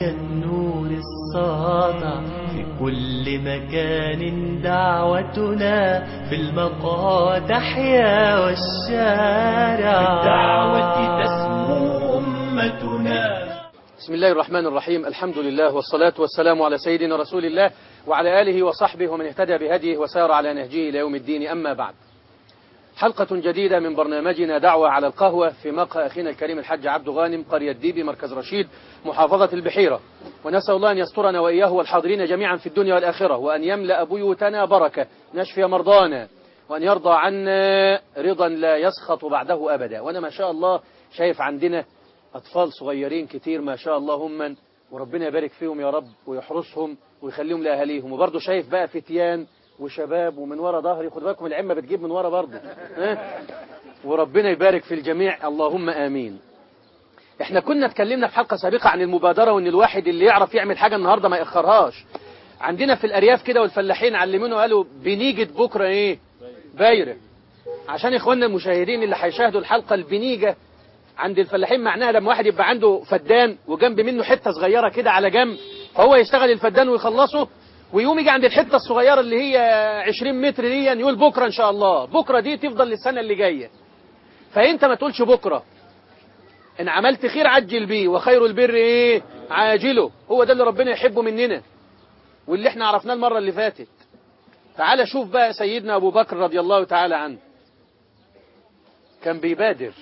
النور الساطع في كل مكان دعوتنا في المقاطع يا والشارع بالدعوة تسمو أمتنا بسم الله الرحمن الرحيم الحمد لله والصلاة والسلام على سيدنا رسول الله وعلى آله وصحبه ومن اهتدى بهديه وسار على نهجه إلى يوم الدين أما بعد حلقة جديدة من برنامجنا دعوة على القهوة في مقهى أخينا الكريم الحاج عبد غانم قرية ديبي مركز رشيد محافظة البحيرة ونسأل الله أن يسترنا وإياه والحاضرين جميعا في الدنيا والآخرة وأن يملأ بيوتنا بركة نشفي مرضانا وأن يرضى عنا رضا لا يسخط بعده أبدا وأنا ما شاء الله شايف عندنا أطفال صغيرين كتير ما شاء الله هم وربنا يبارك فيهم يا رب ويحرسهم ويخليهم لأهاليهم وبرضه شايف بقى فتيان وشباب ومن ورا ظهري خد بالكم العمة بتجيب من ورا برضه ها؟ وربنا يبارك في الجميع اللهم آمين احنا كنا اتكلمنا في حلقة سابقة عن المبادرة وان الواحد اللي يعرف يعمل حاجة النهاردة ما يأخرهاش عندنا في الأرياف كده والفلاحين علمونا قالوا بنيجة بكرة ايه بايرة عشان اخواننا المشاهدين اللي هيشاهدوا الحلقة البنيجة عند الفلاحين معناها لما واحد يبقى عنده فدان وجنب منه حتة صغيرة كده على جنب فهو يشتغل الفدان ويخلصه ويقوم يجي عند الحتة الصغيرة اللي هي 20 متر دي يقول بكرة ان شاء الله بكرة دي تفضل للسنة اللي جاية فانت ما تقولش بكرة ان عملت خير عجل بيه وخير البر ايه عاجله هو ده اللي ربنا يحبه مننا واللي احنا عرفناه المرة اللي فاتت تعال شوف بقى سيدنا ابو بكر رضي الله تعالى عنه كان بيبادر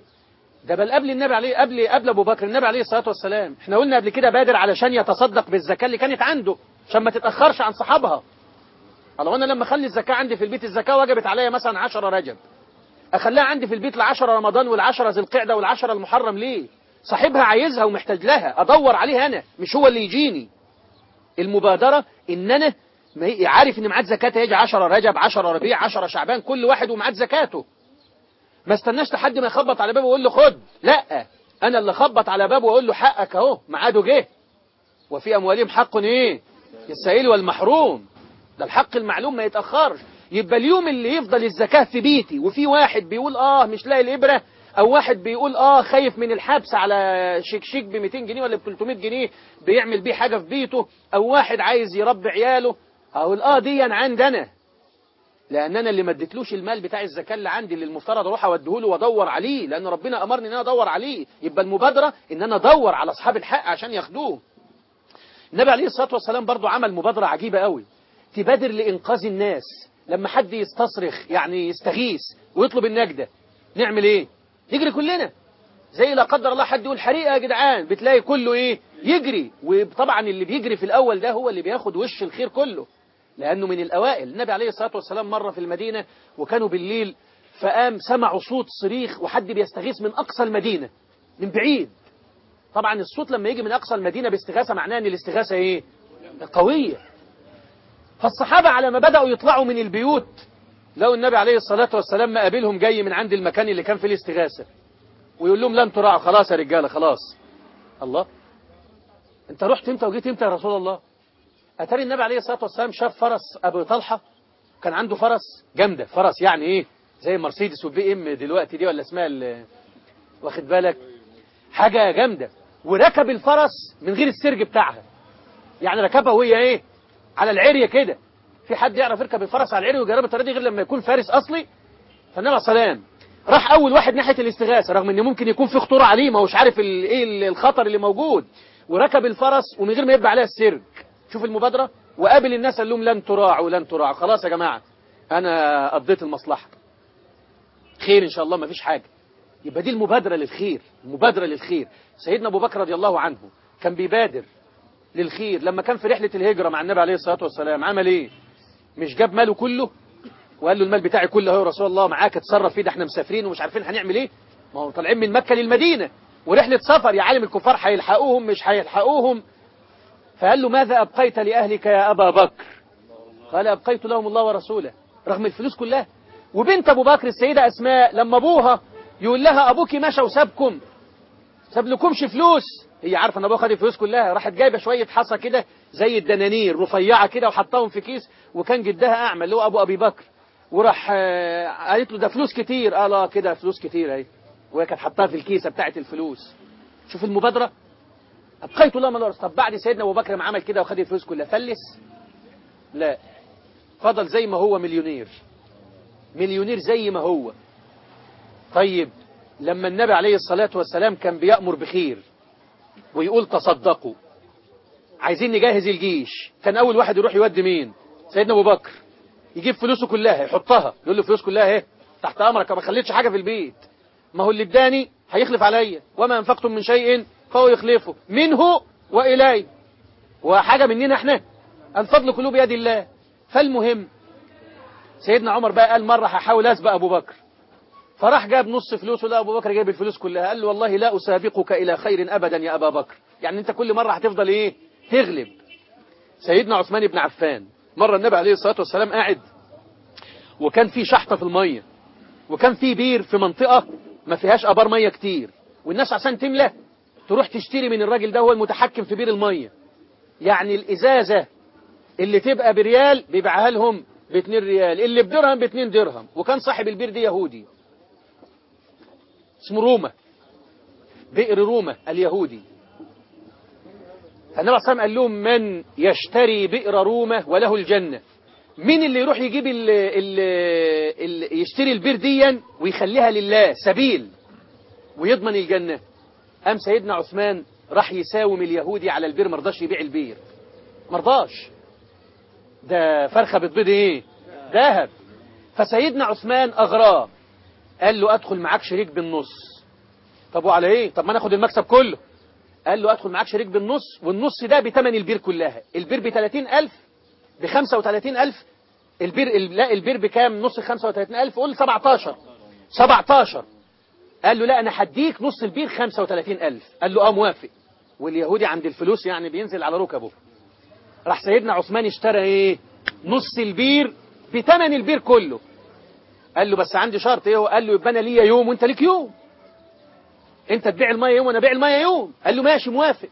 ده بل قبل النبي عليه قبل قبل ابو بكر النبي عليه الصلاه والسلام احنا قلنا قبل كده بادر علشان يتصدق بالزكاه اللي كانت عنده عشان ما تتاخرش عن صحابها الله انا لما اخلي الزكاه عندي في البيت الزكاه وجبت عليا مثلا 10 رجب اخليها عندي في البيت ل10 رمضان وال10 ذي القعده وال10 المحرم ليه صاحبها عايزها ومحتاج لها ادور عليها انا مش هو اللي يجيني المبادره ان انا عارف ان معاد زكاه هيجي 10 رجب 10 ربيع 10 شعبان كل واحد ومعاد زكاته ما استناش لحد ما يخبط على بابه ويقول له خد لا انا اللي خبط على بابه واقول له حقك اهو ميعاده جه وفي اموالهم حق ايه السائل والمحروم ده الحق المعلوم ما يتاخرش يبقى اليوم اللي يفضل الزكاه في بيتي وفي واحد بيقول اه مش لاقي الابره او واحد بيقول اه خايف من الحبس على شيك ب 200 جنيه ولا ب 300 جنيه بيعمل بيه حاجه في بيته او واحد عايز يربي عياله اقول اه دي عندنا لان انا اللي ما اديتلوش المال بتاع الزكاه اللي عندي اللي المفترض اروح اوديه له وادور عليه لان ربنا امرني ان انا ادور عليه يبقى المبادره ان انا ادور على اصحاب الحق عشان ياخدوه النبي عليه الصلاه والسلام برضو عمل مبادره عجيبه قوي تبادر لانقاذ الناس لما حد يستصرخ يعني يستغيث ويطلب النجده نعمل ايه نجري كلنا زي لا قدر الله حد يقول حريقه يا جدعان بتلاقي كله ايه يجري وطبعا اللي بيجري في الاول ده هو اللي بياخد وش الخير كله لأنه من الأوائل النبي عليه الصلاة والسلام مرة في المدينة وكانوا بالليل فقام سمعوا صوت صريخ وحد بيستغيث من أقصى المدينة من بعيد طبعا الصوت لما يجي من أقصى المدينة باستغاثة معناه أن الاستغاثة إيه قوية فالصحابة على ما بدأوا يطلعوا من البيوت لو النبي عليه الصلاة والسلام ما قابلهم جاي من عند المكان اللي كان فيه الاستغاثة ويقول لهم لن تراعوا خلاص يا رجالة خلاص الله انت رحت امتى وجيت امتى يا رسول الله أتاري النبي عليه الصلاة والسلام شاف فرس أبو طلحة كان عنده فرس جامدة فرس يعني إيه زي مرسيدس وبي ام دلوقتي دي ولا اسمها واخد بالك حاجة جامدة وركب الفرس من غير السرج بتاعها يعني ركبها وهي إيه على العرية كده في حد يعرف يركب الفرس على العرية ويجرب الطريقة دي غير لما يكون فارس أصلي فالنبي عليه السلام راح أول واحد ناحية الاستغاثة رغم إن ممكن يكون في خطورة عليه ما هوش عارف إيه الخطر اللي موجود وركب الفرس ومن غير ما يبقى عليها السرج شوف المبادرة وقابل الناس قال لهم لن تراعوا لن تراعوا خلاص يا جماعة أنا قضيت المصلحة خير إن شاء الله ما فيش حاجة يبقى دي المبادرة للخير المبادرة للخير سيدنا أبو بكر رضي الله عنه كان بيبادر للخير لما كان في رحلة الهجرة مع النبي عليه الصلاة والسلام عمل إيه مش جاب ماله كله وقال له المال بتاعي كله يا رسول الله معاك اتصرف فيه ده احنا مسافرين ومش عارفين هنعمل ايه ما هو طالعين من مكة للمدينة ورحلة سفر يا عالم الكفار هيلحقوهم مش هيلحقوهم فقال له ماذا أبقيت لأهلك يا أبا بكر قال أبقيت لهم الله ورسوله رغم الفلوس كلها وبنت أبو بكر السيدة أسماء لما أبوها يقول لها أبوك مشى وسابكم ساب لكمش فلوس هي عارفة أن أبوها خد الفلوس كلها راحت جايبة شوية حصى كده زي الدنانير رفيعة كده وحطاهم في كيس وكان جدها أعمى اللي هو أبو أبي بكر وراح قالت له ده فلوس كتير قال اه كده فلوس كتير اهي وهي كانت حطاها في الكيسة بتاعت الفلوس شوف المبادرة أبقيت الله من طب بعد سيدنا أبو بكر ما عمل كده وخد الفلوس كلها فلس لا فضل زي ما هو مليونير مليونير زي ما هو طيب لما النبي عليه الصلاة والسلام كان بيأمر بخير ويقول تصدقوا عايزين نجهز الجيش كان أول واحد يروح يودي مين سيدنا أبو بكر يجيب فلوسه كلها يحطها يقول له فلوس كلها اهي تحت أمرك ما خليتش حاجة في البيت ما هو اللي اداني هيخلف عليا وما انفقتم من شيء فهو يخلفه منه وإليه وحاجة مننا احنا الفضل كله بيد الله فالمهم سيدنا عمر بقى قال مرة هحاول أسبق أبو بكر فراح جاب نص فلوسه لا أبو بكر جايب الفلوس كلها قال له والله لا أسابقك إلى خير أبدا يا أبا بكر يعني أنت كل مرة هتفضل إيه تغلب سيدنا عثمان بن عفان مرة النبي عليه الصلاة والسلام قاعد وكان في شحطة في المية وكان في بير في منطقة ما فيهاش أبار مية كتير والناس عشان تملى تروح تشتري من الراجل ده هو المتحكم في بير المية يعني الإزازة اللي تبقى بريال بيبيعها لهم باتنين ريال اللي بدرهم باتنين درهم وكان صاحب البير دي يهودي اسمه روما بئر روما اليهودي فالنبي صلى الله عليه وسلم قال لهم من يشتري بئر روما وله الجنة مين اللي يروح يجيب ال ال ال يشتري البير ديا ويخليها لله سبيل ويضمن الجنة قام سيدنا عثمان راح يساوم اليهودي على البير مرضاش يبيع البير مرضاش ده فرخة بتبيض ايه ذهب فسيدنا عثمان اغراه قال له ادخل معاك شريك بالنص طب وعلى ايه طب ما ناخد المكسب كله قال له ادخل معاك شريك بالنص والنص ده بتمن البير كلها البير ب 30000 ب 35000 البير لا البير بكام نص 35000 قول 17 17 قال له لا انا هديك نص البير 35000 قال له اه موافق واليهودي عند الفلوس يعني بينزل على ركبه راح سيدنا عثمان اشترى ايه نص البير بثمن البير كله قال له بس عندي شرط ايه قال له يبقى انا ليا يوم وانت ليك يوم انت تبيع الميه يوم وانا ابيع الميه يوم قال له ماشي موافق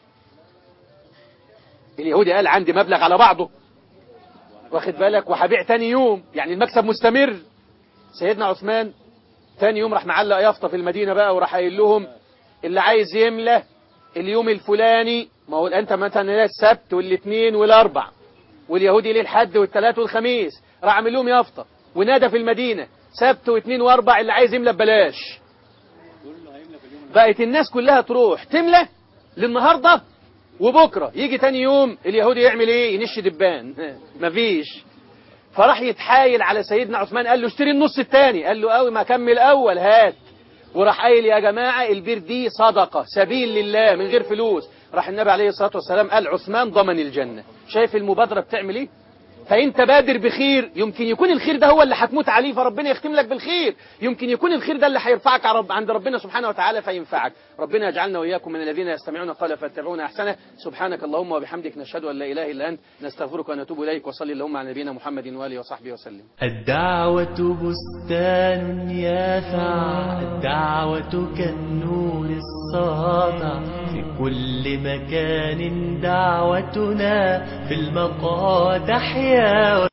اليهودي قال عندي مبلغ على بعضه واخد بالك وهبيع تاني يوم يعني المكسب مستمر سيدنا عثمان تاني يوم راح معلق يافطه في المدينه بقى وراح قايل لهم اللي عايز يملى اليوم الفلاني ما هو انت مثلا السبت والاثنين والاربع واليهودي ليه الحد والثلاث والخميس راح عامل لهم يافطه ونادى في المدينه سبت واثنين واربع اللي عايز يملى ببلاش بقت الناس كلها تروح تملى للنهارده وبكره يجي تاني يوم اليهودي يعمل ايه ينش دبان مفيش فراح يتحايل على سيدنا عثمان قال له اشتري النص الثاني قال له قوي ما كمل اول هات وراح قايل يا جماعة البير دي صدقة سبيل لله من غير فلوس راح النبي عليه الصلاة والسلام قال عثمان ضمن الجنة شايف المبادرة بتعمل ايه فانت بادر بخير يمكن يكون الخير ده هو اللي هتموت عليه فربنا يختم لك بالخير يمكن يكون الخير ده اللي هيرفعك عند ربنا سبحانه وتعالى فينفعك ربنا يجعلنا وإياكم من الذين يستمعون قال فاتبعون أحسنه سبحانك اللهم وبحمدك نشهد أن لا إله إلا أنت نستغفرك ونتوب إليك وصلي اللهم على نبينا محمد وآله وصحبه وسلم الدعوة بستان يافع الدعوة كالنور الساطع في كل مكان دعوتنا في المقادح يا